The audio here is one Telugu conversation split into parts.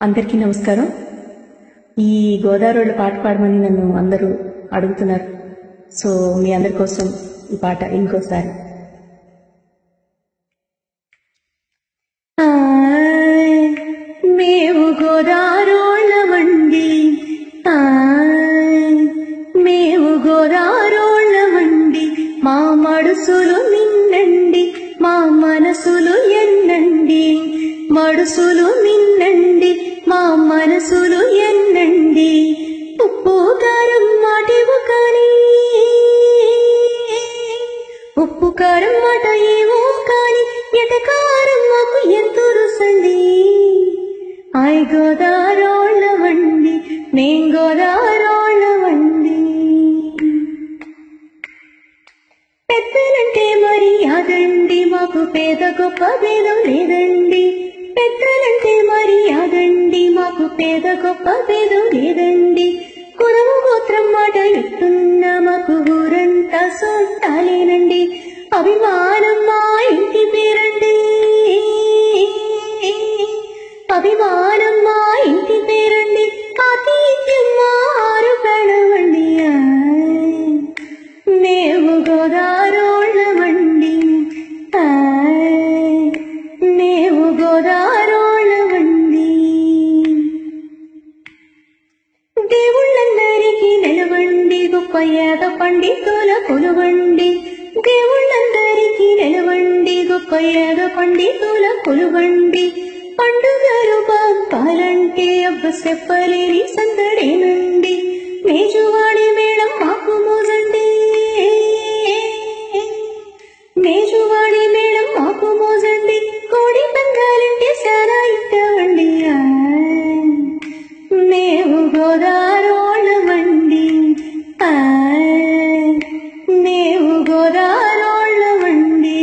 అందరికీ నమస్కారం ఈ గోదావరిలో పాట పాడమని నన్ను అందరూ అడుగుతున్నారు సో మీ అందరి కోసం ఈ పాట ఇంకోసారి ఆయ్, మేము గోదారోళ్ళమండి ఆయ్, మేము గోదారోళ్ళమండి మా మడుసులు నిన్నండి మా మనసులు ఎన్నండి మడుసులు నిన్నండి మా మనసులు ఎన్నండి ఉప్పు కారం మాటేవు కానీ ఉప్పు కారం మాట ఏమో కాని ఎటకారం మాకు ఎంతో రుసండి ఆయ్ గోదారోళ్ళవండి మేం గోదారోళ్ళవండి పెద్దలంటే మరి యాదండి మాకు పేద గొప్ప భేదం లేదండి పెద్దలంటే మరి యాదండి మాకు పేద గొప్ప భేదం లేదండి కులము గోత్రం మాట ఎత్తున్న మాకు ఊరంతా సొంతాలేనండి అభిమానం మా ఇంటి పేరండి అభిమానం మా ఇంటి పేరండి ఆతిథ్యం మా ఆరు ప్రాణమండి ఆయ్. మేము గోదారోళ్ళమండి ఆయ్. మేము గోదారోళ్ళమండి దేవుళ్ళందరికీ నిలవండి గొప్ప ఏద పండితుల కొలువండి దేవుళ్ళందరికీ నిలవండి గొప్ప ఏద పండితుల కొలువండి పండుగ రూపాలంటే అబ్బ చెప్పలేని సందడేనండి మేజువాడి మేడం మాకు మోజండి మేజువాడి మేడం మాకు మోజండి కోడి పందాలంటే చాలా ఇష్టమండి ఆయ్. మేము గోదారోళ్ళమండి ఆయ్. మేము గోదారోళ్ళమండి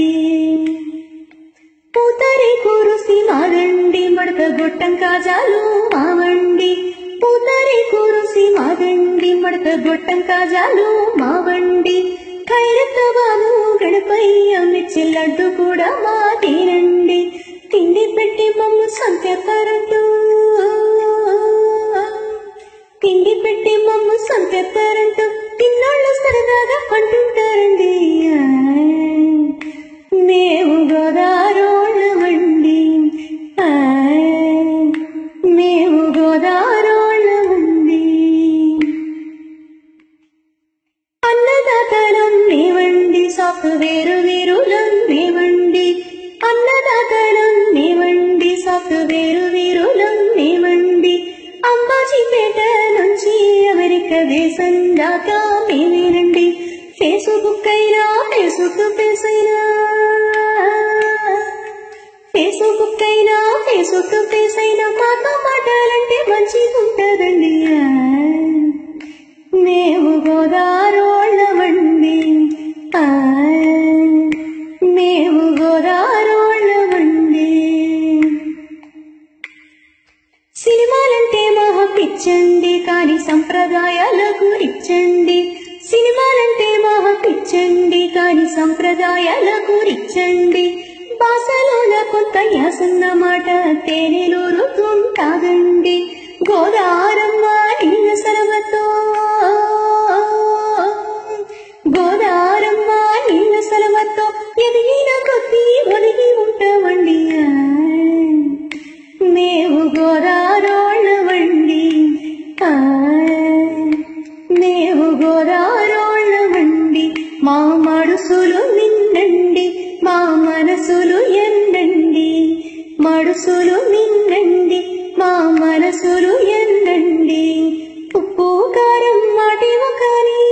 పూతరి కురుసి మాదండి మడత గొట్టం కాజాలు మావండి పూతరి కురుసి మాదండి మడత గొట్టం కాజాలు మావండి ఖైరత బాబు గణపయ్య మెచ్చి లడ్డు కూడా మాదేనండి తిండి పెట్టి మమ్ము సంకెత్తారంటూ తిండి పెట్టి మమ్ము సంకెత్తారంటూ తిన్నాళ్ళు సరదాగా అంటుంటారండి ఆయ్. మేము గోదారోళ్ళమండి ఆయ్. మేము గోదారోళ్ళమండి అన్నదాతలం మేవండి సాఫ్ట్వేర్ వీరులం మేవండి అన్నదాతలం మేవండి సాఫ్ట్వేర్ వీరులం మేవండి అంబాజీపేట నుంచి అమెరికా దేశం దాకా మేమేనండి ఫేస్బుక్ అయినా ఫేస్బుక్ ఫేస్ అయినా ఫేస్బుక్ అయినా ఫేస్బుక్ ఫేస్ అయినా మాతో మాట్లాడాలంటే మంచిగుంటదండి మేము గోదారోళ్ళమండి ఆయ్. మేము గోదారోళ్ళమండి సినిమాలంటే మహా పిచ్చండి కానీ సంప్రదాయాలకు ఇచ్చండి సినిమాలంటే మహా పిచ్చండి కానీ సంప్రదాయాలకు ఇచ్చండి భాషలోన కొంత యాసన్న మాట తేనెలూరుతుంటాదండి గోదారమ్మ నిన్న సెలవుతో గోదారమ్మ నిన్న సెలవుతో ఎదిగిన కొద్దీ ఒదిగి ఉంటామండి ఆయ్. మేము గోదారోళ్ళమండి ఆయ్. మేము గోదారోళ్ళమండి మా మడుసులు నిన్నండి మా మనసులు ఎన్నండి మడుసులు నిన్నండి మా మనసులు ఎన్నండి ఉప్పు కారం మాటేమో కానీ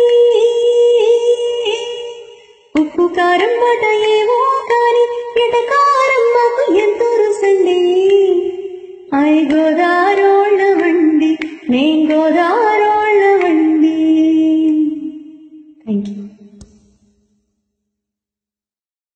ఉప్పు కారం మాట ఏమో కానీ ఎటకారం మాకు ఎంతో రుసండి ఐ గోదారోళ్ళమండి మేం గోదారోళ్ళమండి